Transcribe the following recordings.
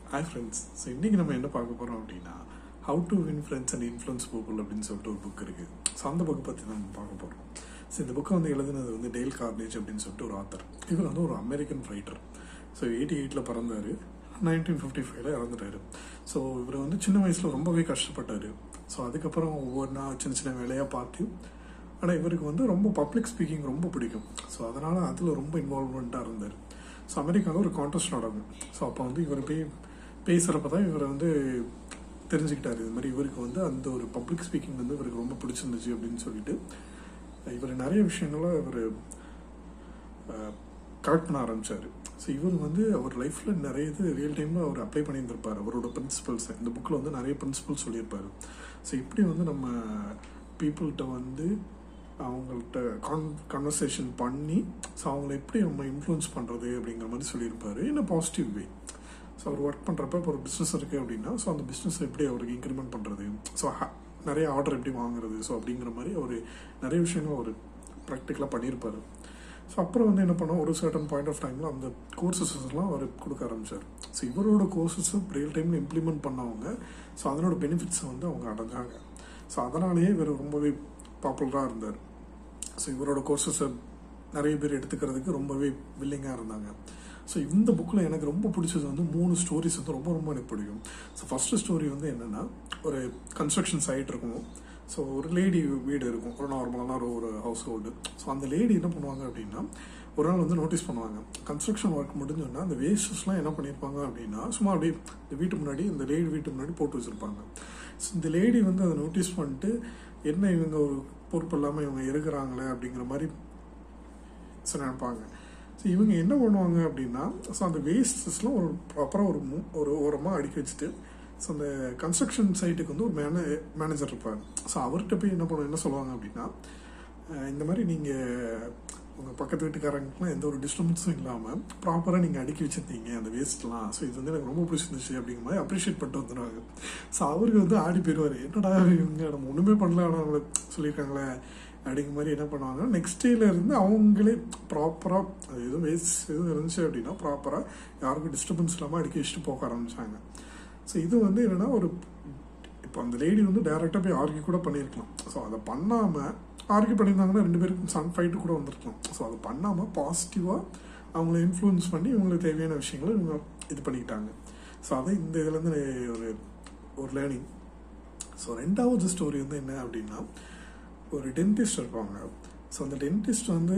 hi friends so இன்றைக்கி நம்ம என்ன பார்க்க போகிறோம் அப்படின்னா how to win friends and influence people அப்படின்னு சொல்லிட்டு ஒரு புக் இருக்குது ஸோ அந்த புக்கை பற்றி தான் நம்ம பார்க்க போகிறோம் ஸோ இந்த புக்கை வந்து எழுதுனது வந்து டேல் கார்னேஜ் அப்படின்னு சொல்லிட்டு ஒரு ஆத்தர் இவர் வந்து ஒரு அமெரிக்கன் ரைட்டர் ஸோ எயிட்டி எயிட்டில் பிறந்தார் நைன்டீன் ஃபிஃப்டி ஃபைவ்ல இறந்துட்டாரு ஸோ இவர் வந்து சின்ன வயசில் ரொம்பவே கஷ்டப்பட்டார் ஸோ அதுக்கப்புறம் ஒவ்வொன்றா சின்ன சின்ன வேலையாக பார்த்து ஆனால் இவருக்கு வந்து ரொம்ப பப்ளிக் ஸ்பீக்கிங் ரொம்ப பிடிக்கும் ஸோ அதனால் அதில் ரொம்ப இன்வால்மெண்ட்டாக இருந்தார் ஸோ அமெரிக்காவில் ஒரு கான்டெஸ்ட் நடக்கும் ஸோ அப்போ வந்து இவர் போய் பேசுகிறப்ப தான் இவரை வந்து தெரிஞ்சுக்கிட்டாரு இது மாதிரி இவருக்கு வந்து அந்த ஒரு பப்ளிக் ஸ்பீக்கிங் வந்து இவருக்கு ரொம்ப பிடிச்சிருந்துச்சு அப்படின்னு சொல்லிட்டு இவர் நிறைய விஷயங்களை இவர் கரெக்ட் பண்ண ஆரம்பித்தார் ஸோ இவர் வந்து அவர் லைஃப்பில் நிறைய இது ரியல் டைமில் அவர் அப்ளை பண்ணியிருந்திருப்பார் அவரோட பிரின்சிபல்ஸ் இந்த புக்கில் வந்து நிறைய பிரின்சிபல்ஸ் சொல்லியிருப்பார் ஸோ இப்படி வந்து நம்ம பீப்புள்கிட்ட வந்து அவங்கள்ட்ட கான் கன்வர்சேஷன் பண்ணி ஸோ அவங்கள எப்படி நம்ம இன்ஃப்ளூயன்ஸ் பண்ணுறது அப்படிங்கிற மாதிரி சொல்லியிருப்பார் in a positive way so அவர் ஒர்க் பண்ணுறப்ப இப்போ ஒரு பிஸ்னஸ் இருக்குது அப்படின்னா ஸோ அந்த பிஸ்னஸ் எப்படி அவருக்கு இன்க்ரிமெண்ட் பண்ணுறது ஸோ நிறைய ஆர்டர் எப்படி வாங்குறது ஸோ அப்படிங்கிற மாதிரி அவர் நிறைய விஷயங்கள் அவர் ப்ராக்டிக்கலாக பண்ணியிருப்பார் ஸோ அப்புறம் வந்து என்ன பண்ணோம் ஒரு சர்டன் பாயிண்ட் ஆஃப் டைமில் அந்த கோர்சஸ் எல்லாம் அவர் கொடுக்க ஆரம்பித்தார் ஸோ இவரோட கோர்சஸை ரியல் டைமில் இம்ப்ளிமெண்ட் பண்ணவங்க ஸோ அதனோட பெனிஃபிட்ஸை வந்து அவங்க அடைஞ்சாங்க ஸோ அதனாலேயே இவர் ரொம்பவே பாப்புலராக இருந்தார் ஸோ இவரோட கோர்சஸை நிறைய பேர் எடுத்துக்கிறதுக்கு ரொம்பவே வில்லிங்காக இருந்தாங்க ஸோ இந்த புக்கில் எனக்கு ரொம்ப பிடிச்சது வந்து மூணு ஸ்டோரிஸ் வந்து ரொம்ப ரொம்ப எனக்கு பிடிக்கும் ஸோ ஃபஸ்ட்டு ஸ்டோரி வந்து என்னென்னா ஒரு கன்ஸ்ட்ரக்ஷன் சைட் இருக்கும் ஸோ ஒரு லேடி வீடு இருக்கும் ஒரு நார்மலான ஒரு ஒரு ஹவுஸ் ஹோல்டு ஸோ அந்த லேடி என்ன பண்ணுவாங்க அப்படின்னா ஒரு நாள் வந்து நோட்டீஸ் பண்ணுவாங்க கன்ஸ்ட்ரக்ஷன் ஒர்க் முடிஞ்சோன்னா அந்த வேஸ்டஸ்லாம் என்ன பண்ணியிருப்பாங்க அப்படின்னா சும்மா அப்படியே இந்த வீட்டு முன்னாடி இந்த லேடி வீட்டு முன்னாடி போட்டு வச்சுருப்பாங்க ஸோ இந்த லேடி வந்து அதை நோட்டீஸ் பண்ணிட்டு என்ன இவங்க ஒரு பொறுப்பு இல்லாமல் இவங்க இருக்கிறாங்களே அப்படிங்கிற மாதிரி ஸோ நினைப்பாங்க ஸோ இவங்க என்ன பண்ணுவாங்க அப்படின்னா ஸோ அந்த வேஸ்டஸ்லாம் ஒரு ப்ராப்பராக ஒரு மூ ஒரு ஓரமாக அடுக்கி வச்சுட்டு ஸோ அந்த கன்ஸ்ட்ரக்ஷன் சைட்டுக்கு வந்து ஒரு மேனே மேனேஜர் இருப்பார் ஸோ அவர்கிட்ட போய் என்ன பண்ணுவோம் என்ன சொல்லுவாங்க அப்படின்னா இந்த மாதிரி நீங்கள் உங்கள் பக்கத்து வீட்டுக்காரங்களுக்குலாம் எந்த ஒரு டிஸ்டர்பன்ஸும் இல்லாமல் ப்ராப்பராக நீங்கள் அடுக்கி வச்சுருந்தீங்க அந்த வேஸ்ட்லாம் ஸோ இது வந்து எனக்கு ரொம்ப பிடிச்சிருந்துச்சு அப்படிங்கிற மாதிரி அப்ரிஷியேட் பண்ணிட்டு வந்துடுவாங்க ஸோ அவருக்கு வந்து ஆடி போயிடுவார் என்னடா இவங்க நம்ம ஒன்றுமே பண்ணல ஆனால் நம்மளை சொல்லியிருக்காங்களே அப்படிங்கிற மாதிரி என்ன பண்ணுவாங்க நெக்ஸ்ட் டேல இருந்து அவங்களே ப்ராப்பராக அது எதுவும் வேஸ்ட் எதுவும் இருந்துச்சு அப்படின்னா ப்ராப்பராக யாருக்கும் டிஸ்டர்பன்ஸ் இல்லாமல் அடுக்கி வச்சுட்டு போக ஆரம்பிச்சாங்க ஸோ இது வந்து என்னென்னா ஒரு இப்போ அந்த லேடி வந்து டேரெக்டாக போய் ஆர்கியூ கூட பண்ணியிருக்கலாம் ஸோ அதை பண்ணாமல் ஆர்கியூ பண்ணியிருந்தாங்கன்னா ரெண்டு பேருக்கும் சன் ஃபைட்டு கூட வந்திருக்கலாம் ஸோ அதை பண்ணாமல் பாசிட்டிவாக அவங்கள இன்ஃப்ளூயன்ஸ் பண்ணி இவங்களுக்கு தேவையான விஷயங்களை இவங்க இது பண்ணிக்கிட்டாங்க ஸோ அதை இந்த இதுலேருந்து ஒரு ஒரு லேர்னிங் ஸோ ரெண்டாவது ஸ்டோரி வந்து என்ன அப்படின்னா ஒரு டென்டிஸ்ட் இருப்பாங்க ஸோ அந்த டென்டிஸ்ட் வந்து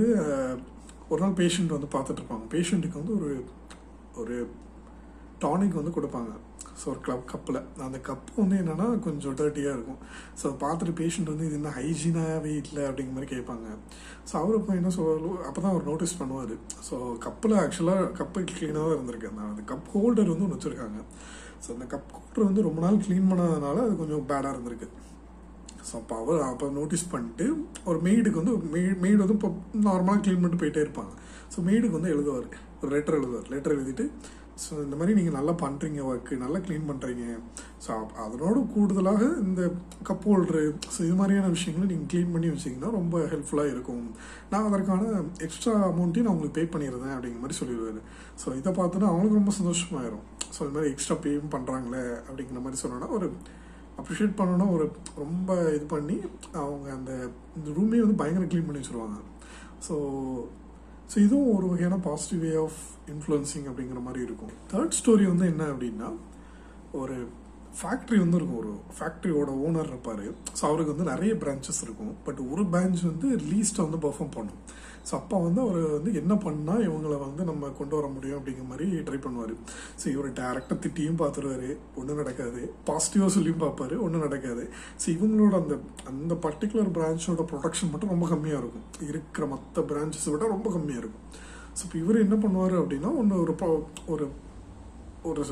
ஒரு நாள் பேஷண்ட் வந்து பார்த்துட்டு இருப்பாங்க பேஷண்ட்டுக்கு வந்து ஒரு ஒரு டானிக் வந்து கொடுப்பாங்க ஸோ ஒரு கிளப் கப்பில் அந்த கப்பு வந்து என்னென்னா கொஞ்சம் டர்ட்டியாக இருக்கும் ஸோ பார்த்துட்டு பேஷண்ட் வந்து இது என்ன ஹைஜீனாகவே இல்லை அப்படிங்கிற மாதிரி கேட்பாங்க ஸோ அவர் இப்போ என்ன சொல்லுவோம் அப்போ தான் அவர் நோட்டீஸ் பண்ணுவார் ஸோ கப்பில் ஆக்சுவலாக கப்பு க்ளீனாக தான் இருந்திருக்கு அந்த கப் ஹோல்டர் வந்து ஒன்று வச்சுருக்காங்க ஸோ அந்த கப் ஹோல்டர் வந்து ரொம்ப நாள் க்ளீன் பண்ணாதனால அது கொஞ்சம் பேடாக இருந்திருக்கு ஸோ அப்போ அவர் அப்போ நோட்டீஸ் பண்ணிட்டு ஒரு மெய்டுக்கு வந்து மெய் மெய்டு வந்து இப்போ நார்மலாக க்ளீன் பண்ணிட்டு போயிட்டே இருப்பாங்க ஸோ மெய்டுக்கு வந்து எழுதுவார் ஒரு லெட்டர் எழுதுவார் லெட்டர் எழுதிட்டு ஸோ இந்த மாதிரி நீங்கள் நல்லா பண்ணுறீங்க ஒர்க்கு நல்லா க்ளீன் பண்ணுறீங்க ஸோ அதனோட கூடுதலாக இந்த கப் ஹோல்டரு ஸோ இது மாதிரியான விஷயங்களை நீங்கள் க்ளீன் பண்ணி வச்சிங்கன்னா ரொம்ப ஹெல்ப்ஃபுல்லாக இருக்கும் நான் அதற்கான எக்ஸ்ட்ரா அமௌண்ட்டையும் நான் உங்களுக்கு பே பண்ணிடுறேன் அப்படிங்கிற மாதிரி சொல்லிடுவார் ஸோ இதை பார்த்தோன்னா அவங்களுக்கு ரொம்ப சந்தோஷமாயிரும் ஸோ இது மாதிரி எக்ஸ்ட்ரா பேயும் பண்ணுறாங்களே அப்படிங்கிற மாதிரி சொன்னோன்னா ஒரு அப்ரிஷியேட் பண்ணணும்னா ஒரு ரொம்ப இது பண்ணி அவங்க அந்த இந்த ரூமே வந்து பயங்கர க்ளீன் பண்ணி வச்சுருவாங்க ஸோ ஸோ இதுவும் ஒரு வகையான பாசிட்டிவ் வே ஆஃப் இன்ஃப்ளூயன்சிங் அப்படிங்கிற மாதிரி இருக்கும் தேர்ட் ஸ்டோரி வந்து என்ன அப்படின்னா ஒரு ஃபேக்ட்ரி வந்து இருக்கும் ஒரு ஃபேக்ட்ரியோட ஓனர் இருப்பார் ஸோ அவருக்கு வந்து நிறைய பிரான்ச்சஸ் இருக்கும் பட் ஒரு பிரான்ச் வந்து லீஸ்ட்டை வந்து பர்ஃபார்ம் பண்ணும் ஸோ அப்போ வந்து அவர் வந்து என்ன பண்ணால் இவங்களை வந்து நம்ம கொண்டு வர முடியும் அப்படிங்கிற மாதிரி ட்ரை பண்ணுவார் ஸோ இவர் டேரக்டாக திட்டியும் பார்த்துருவாரு ஒன்றும் நடக்காது பாசிட்டிவாக சொல்லியும் பார்ப்பாரு ஒன்றும் நடக்காது ஸோ இவங்களோட அந்த அந்த பர்டிகுலர் பிரான்ச்சோட ப்ரொடக்ஷன் மட்டும் ரொம்ப கம்மியாக இருக்கும் இருக்கிற மற்ற பிரான்ச்சஸை விட ரொம்ப கம்மியாக இருக்கும் ஸோ இப்போ இவர் என்ன பண்ணுவார் அப்படின்னா ஒன்று ஒரு ஒரு ஒரு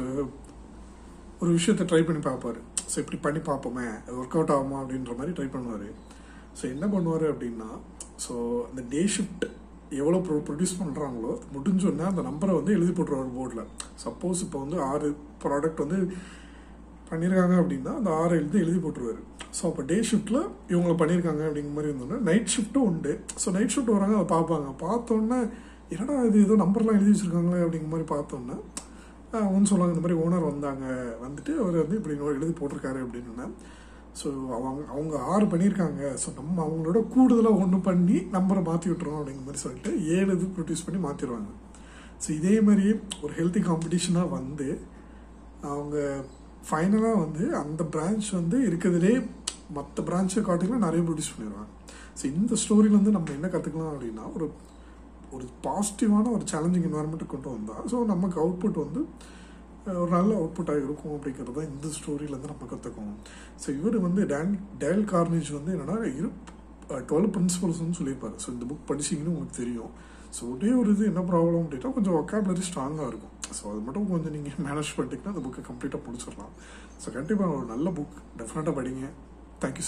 ஒரு விஷயத்தை ட்ரை பண்ணி பார்ப்பாரு ஸோ இப்படி பண்ணி பார்ப்போமே ஒர்க் அவுட் ஆகுமா அப்படின்ற மாதிரி ட்ரை பண்ணுவார் ஸோ என்ன பண்ணுவார் அப்படின்னா ஸோ அந்த டே ஷிஃப்ட் எவ்வளோ ப்ரொ ப்ரொடியூஸ் பண்ணுறாங்களோ முடிஞ்சோடனே அந்த நம்பரை வந்து எழுதி போட்டுருவார் போர்டில் சப்போஸ் இப்போ வந்து ஆறு ப்ராடக்ட் வந்து பண்ணியிருக்காங்க அப்படின்னா அந்த ஆறு எழுதி எழுதி போட்டுருவார் ஸோ அப்போ டே ஷிஃப்ட்டில் இவங்க பண்ணியிருக்காங்க அப்படிங்கிற மாதிரி இருந்தோன்னா நைட் ஷிஃப்ட்டும் உண்டு ஸோ நைட் ஷிஃப்ட் வராங்க அதை பார்ப்பாங்க பார்த்தோன்னே என்னடா இது ஏதோ நம்பர்லாம் எழுதி வச்சுருக்காங்களே அப்படிங்கிற மாதிரி பார்த்தோன்னே ஒன்று சொல்லுவாங்க இந்த மாதிரி ஓனர் வந்தாங்க வந்துட்டு அவர் வந்து இப்படி இன்னொரு எழுதி போட்டிருக்காரு அப்படின்னு ஸோ அவங்க அவங்க ஆறு பண்ணியிருக்காங்க ஸோ நம்ம அவங்களோட கூடுதலாக ஒன்று பண்ணி நம்பரை மாற்றி விட்டுறோம் அப்படிங்கிற மாதிரி சொல்லிட்டு ஏழு இது ப்ரொடியூஸ் பண்ணி மாற்றிடுவாங்க ஸோ இதே மாதிரி ஒரு ஹெல்த்தி காம்படிஷனாக வந்து அவங்க ஃபைனலாக வந்து அந்த பிரான்ச் வந்து இருக்கிறதுலே மற்ற பிரான்ச்சை காட்டிலும் நிறைய ப்ரொடியூஸ் பண்ணிடுவாங்க ஸோ இந்த ஸ்டோரியிலேருந்து நம்ம என்ன கற்றுக்கலாம் அப்படின்னா ஒரு ஒரு பாசிட்டிவான ஒரு சேலஞ்சிங் என்வாரன்மெண்ட்டை கொண்டு வந்தால் ஸோ நமக்கு அவுட்புட் வந்து அஹ், ஒரு நல்ல அவுட்புட்டாக இருக்கும் அப்படிங்கிறது தான் இந்த ஸ்டோரியிலேருந்து நம்ம கற்றுக்கணும் ஸோ இவர் வந்து டேன் டேல் கார்னேஜ் வந்து என்னென்னா இரு டுவெல் பிரின்சிபல்ஸ்னு சொல்லியிருப்பாரு ஸோ இந்த புக் படிச்சிங்கன்னு உங்களுக்கு தெரியும் ஸோ ஒரே ஒரு இது என்ன ப்ராப்ளம் அப்படின்னா கொஞ்சம் ஒக்காபுலரி ஸ்ட்ராங்காக இருக்கும் ஸோ அது மட்டும் கொஞ்சம் நீங்கள் மேனேஜ் பண்ணிட்டீங்கன்னா அந்த புக்கை கம்ப்ளீட்டாக முடிச்சிடலாம் ஸோ கண்டிப்பாக ஒரு நல்ல புக் டெஃபினட்டாக படிங்க தேங்க்யூ